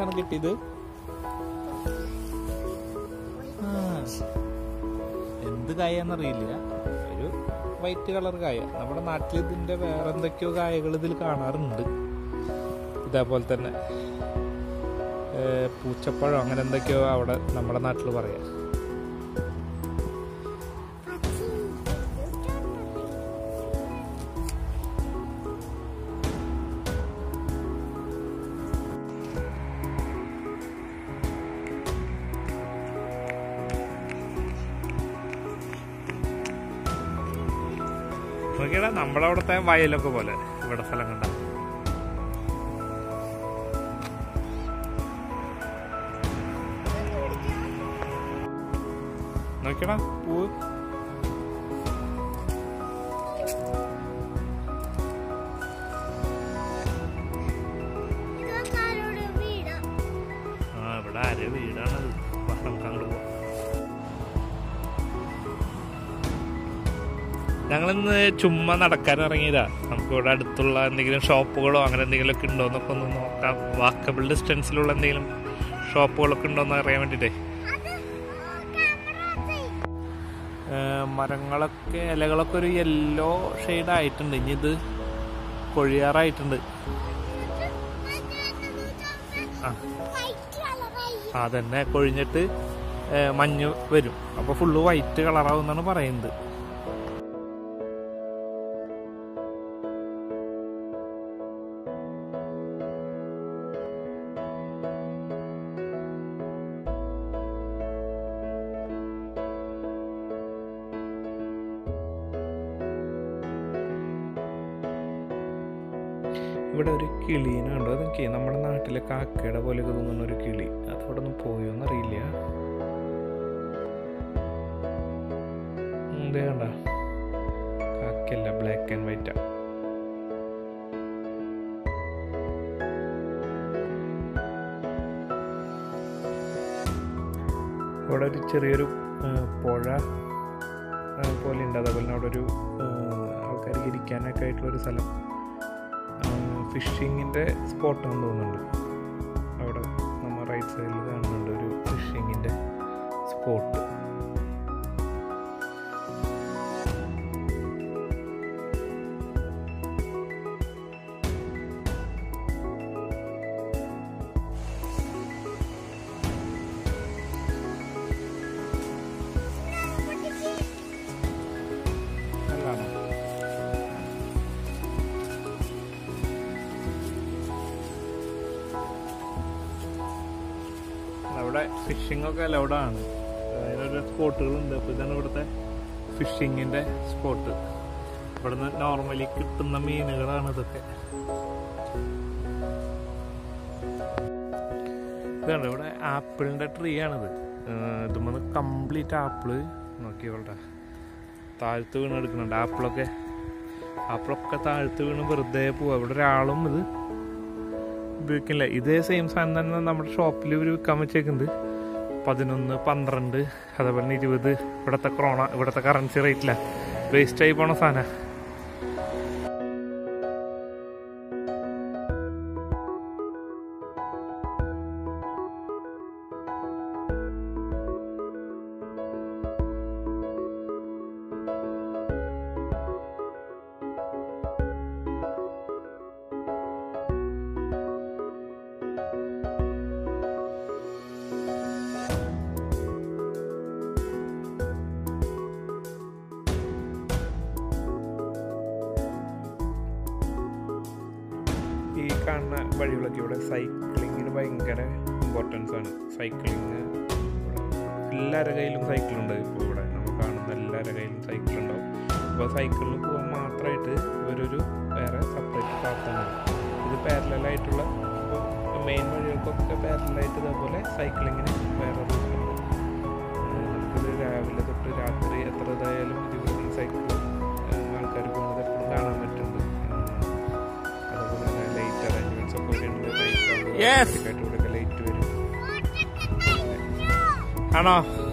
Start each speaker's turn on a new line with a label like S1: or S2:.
S1: ഏതാണ് കിട്ടിയത് ആ, എന്ത് കായാന്നറിയില്ല ഒരു വൈറ്റ് കളർ കായ നമ്മുടെ നാട്ടിൽ ഇതിന്റെ വേറെ എന്തൊക്കെയോ കായകൾ ഇതിൽ കാണാറുണ്ട് ഇതേപോലെ തന്നെ ഏ, പൂച്ചപ്പഴം അങ്ങനെ എന്തൊക്കെയോ അവിടെ നമ്മുടെ നാട്ടിൽ പറയാം നോക്കിയടാ നമ്മുടെ അവിടുത്തെ വയലൊക്കെ പോലെ ഇവിടെ സ്ഥലം കണ്ട നോക്കിയടാ പൂവ്
S2: ഇതൊക്കെ വീടാ
S1: ആ ഇവിടെ ആരെ വീടാണത് വാ, നമുക്ക് അങ്ങോട്ട് പോവാം ഞങ്ങളിന്ന് ചുമ്മാ നടക്കാൻ ഇറങ്ങിയതാ നമുക്ക് ഇവിടെ അടുത്തുള്ള എന്തെങ്കിലും ഷോപ്പുകളോ അങ്ങനെ എന്തെങ്കിലും ഒക്കെ ഉണ്ടോ എന്നൊക്കെ ഒന്ന് നോക്കാം വാക്കബിൾ ഡിസ്റ്റൻസിലുള്ള എന്തെങ്കിലും ഷോപ്പുകളൊക്കെ ഉണ്ടോ എന്ന് അറിയാൻ വേണ്ടിട്ടേ
S2: അത് ക്യാമറ
S1: മരങ്ങളൊക്കെ ഇലകളൊക്കെ ഒരു യെല്ലോ ഷെയ്ഡ് ആയിട്ടുണ്ട് ഇനി ഇത് കൊഴിയാറായിട്ടുണ്ട് ആ
S2: വൈറ്റ് കളറായി
S1: അതന്നെ കൊഴിഞ്ഞിട്ട് ഏ, മഞ്ഞ് വരും അപ്പൊ ഫുള്ള് വൈറ്റ് കളറാവും എന്നാണ് പറയുന്നത് ഇവിടെ ഒരു കിളീനെ ഉണ്ട് അതൊക്കെ നമ്മുടെ നാട്ടിലെ കാക്കയുടെ പോലെയൊക്കെ തോന്നുന്ന ഒരു കിളി അത് അവിടെ ഒന്നും പോയോന്നറിയില്ല എന്തേ കണ്ട കാക്കയല്ല ബ്ലാക്ക് ആൻഡ് വൈറ്റാ ഇവിടെ ഒരു ചെറിയൊരു ആ, പുഴ ആ, പോലെ ഉണ്ട് അതേപോലെ തന്നെ അവിടെ ഒരു ആ, ആൾക്കാർക്ക് ഇരിക്കാനൊക്കെ ആയിട്ടുള്ളൊരു സ്ഥലം ഫിഷിങ്ങിൻ്റെ സ്പോട്ടാണെന്ന് തോന്നുന്നുണ്ട് അവിടെ നമ്മൾ റൈറ്റ് സൈഡിൽ കാണുന്നുണ്ട് ഒരു ഫിഷിങ്ങിൻ്റെ സ്പോട്ട് നല്ലതാണോ അവിടെ ഫിഷിംഗ് ഒക്കെ അലൗഡാണ് അതിനൊരു സ്പോട്ടുകളുണ്ട് അപ്പോൾ ഇതാണ് ഇവിടുത്തെ ഫിഷിങ്ങിൻ്റെ സ്പോട്ട് ഇവിടുന്ന് നോർമലി കിട്ടുന്ന മീനുകളാണ് ഇതൊക്കെ ഇതാണ് ഇവിടെ ആപ്പിളിൻ്റെ ട്രീ ആണിത് ഇതുമ്പോൾ കംപ്ലീറ്റ് ആപ്പിള് നോക്കിയോളട്ടെ താഴ്ത്ത് വീണ് എടുക്കുന്നുണ്ട് ആപ്പിളൊക്കെ ആപ്പിളൊക്കെ താഴ്ത്ത് വീണ് വെറുതെ പോവാ ഇവിടെ ഒരാളും ഇത് ഉപയോഗിക്കില്ല ഇതേ സെയിം സാധനം തന്നെ നമ്മുടെ ഷോപ്പിൽ ഇവർ വിൽക്കാൻ വെച്ചേക്കുന്നത് പതിനൊന്ന് പന്ത്രണ്ട് അതേപോലെ തന്നെ ഇരുപത് ഇവിടുത്തെ ക്രോണ ഇവിടുത്തെ കറൻസി റേറ്റില്ല വേസ്റ്റ് ആയി പോണ സാധനം ഈ കാണുന്ന വഴികളൊക്കെ ഇവിടെ സൈക്ലിങ്ങിന് ഭയങ്കര ഇമ്പോർട്ടൻസ് ആണ് സൈക്ലിങ് എല്ലാവരുടെ കയ്യിലും സൈക്കിളുണ്ട് ഇപ്പോൾ ഇവിടെ നമ്മൾ കാണുന്ന എല്ലാവരുടെ കയ്യിലും സൈക്കിൾ ഉണ്ടാവും അപ്പോൾ സൈക്കിളിൽ പോകാൻ മാത്രമായിട്ട് ഇവരൊരു വേറെ സെപ്പറേറ്റ് പാത്താണ് ഇത് പാരലായിട്ടുള്ള ഇപ്പോൾ മെയിൻ വഴികൾക്കൊക്കെ പാരലായിട്ട് ഇതേപോലെ സൈക്ലിങ്ങിന് വേറെ റൂട്ടുണ്ട് നമുക്കിത് രാവിലെ തൊട്ട് രാത്രി എത്ര ഇതായാലും ഇതിവിടെ ഈ സൈക്കിൾ ആൾക്കാർ പോകുന്നത് എപ്പോഴും കാണാൻ പറ്റുന്നുണ്ട് അതുപോലെ തന്നെ ലൈറ്റ് അറേഞ്ച്മെന്റ്സ് ഒക്കെ ഇവിടെ ഉണ്ട് ലൈറ്റ്
S3: Yes.
S1: ഇവിടെ ലൈറ്റ് വരും
S3: ആണോ